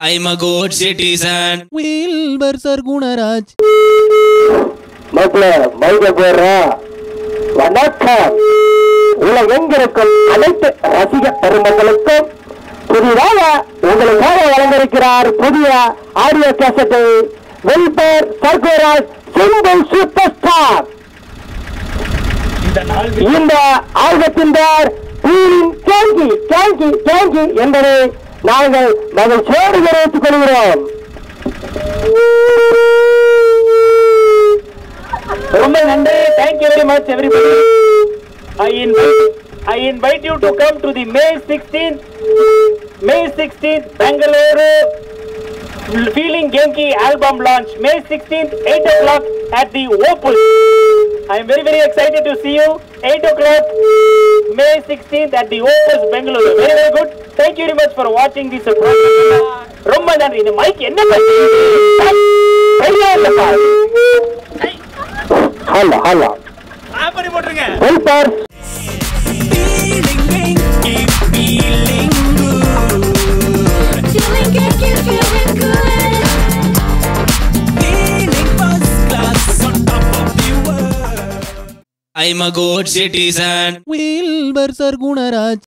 I'm a good citizen. Wilbur sir Gunaraj மக்கள மைக போடுறா வணக்கம் உலகெங்கிருக்கும் அனைத்து ரசிக பெருமக்களுக்கும் புதிதாக உங்களுக்காக வழங்கியிருக்கிறார் புதிய ஆடியோ கேசட்டை Wilbur Sargunaraj single super star இந்த ஆல்பத்தின் பேர் கேங்கி கேங்கி கேங்கி என்பதை நாங்கள் மகிழ்ச்சியோடு தெரிவித்துக் கொள்கிறோம் ரொம்ப நன்றி thank you very much everybody I invite I invite you to come to the May 16th May 16th Bengaluru feeling கேம்கி album launch May 16th 8 o'clock at the Opal I am very very excited to see you 8 o'clock May 16th at the Opus Bengaluru very very good thank you very much for watching this program ரொம்ப நன்றி இந்த mic என்ன பண்ணுறீங்க சரியா இல்லப்பா hello hello ஆப்படி போட்டுருங்க Wilbur Feeling good, you're feeling good. I'm a good citizen. Wilbur sir Gunaraj